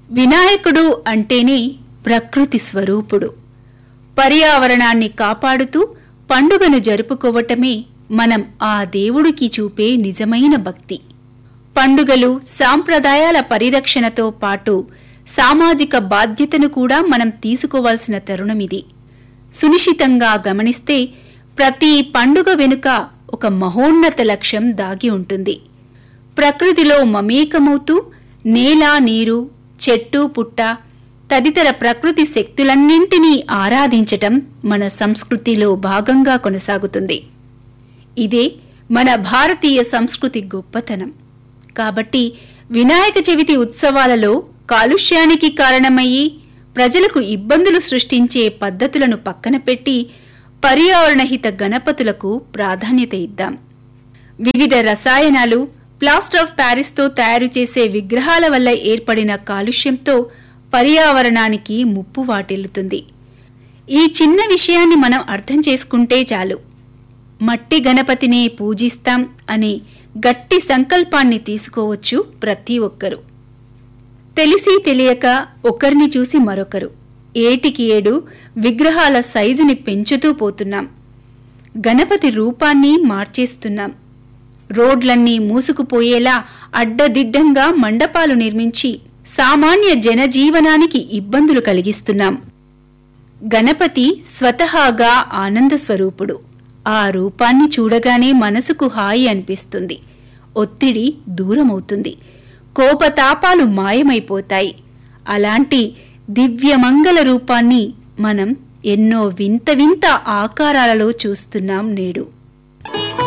వినాయకుడు అంటేనే ప్రకృతి స్వరూపుడు పర్యావరణాన్ని కాపాడుతూ పండుగను జరుపుకోవటమే మనం ఆ దేవుడికి చూపే నిజమైన భక్తి పండుగలు సాంప్రదాయాల పరిరక్షణతో పాటు సామాజిక బాధ్యతను కూడా మనం తీసుకోవాల్సిన తరుణమిది సునిశితంగా గమనిస్తే ప్రతి పండుగ వెనుక ఒక మహోన్నత లక్ష్యం దాగి ఉంటుంది ప్రకృతిలో మమేకమవుతూ నేల నీరు చెట్టు పుట్ట తదితర ప్రకృతి శక్తులన్నింటినీ ఆరాధించటం మన సంస్కృతిలో భాగంగా కొనసాగుతుంది ఇదే మన భారతీయ సంస్కృతి గొప్పతనం కాబట్టి వినాయక చవితి ఉత్సవాలలో కాలుష్యానికి కారణమయ్యి ప్రజలకు ఇబ్బందులు సృష్టించే పద్ధతులను పక్కన పెట్టి పర్యావరణహిత గణపతులకు ప్రాధాన్యత ఇద్దాం వివిధ రసాయనాలు ప్లాస్టర్ ఆఫ్ ప్యారిస్తో తయారు చేసే విగ్రహాల వల్ల ఏర్పడిన కాలుష్యంతో పర్యావరణానికి ముప్పు వాటిల్లుతుంది ఈ చిన్న విషయాన్ని మనం అర్థం చేసుకుంటే చాలు మట్టి గణపతినే పూజిస్తాం అనే గట్టి సంకల్పాన్ని తీసుకోవచ్చు ప్రతి ఒక్కరూ తెలిసి తెలియక ఒకరిని చూసి మరొకరు ఏటికి ఏడు విగ్రహాల సైజుని పెంచుతూ పోతున్నాం గణపతి రూపాన్ని మార్చేస్తున్నాం రోడ్లన్నీ మూసుకుపోయేలా అడ్డదిడ్డంగా మండపాలు నిర్మించి సామాన్య జనజీవనానికి ఇబ్బందులు కలిగిస్తున్నాం గణపతి స్వతహాగా ఆనంద స్వరూపుడు ఆ రూపాన్ని చూడగానే మనసుకు హాయి అనిపిస్తుంది ఒత్తిడి దూరమవుతుంది కోపతాపాలు మాయమైపోతాయి అలాంటి దివ్యమంగళ రూపాన్ని మనం ఎన్నో వింత వింత ఆకారాలలో చూస్తున్నాం నేడు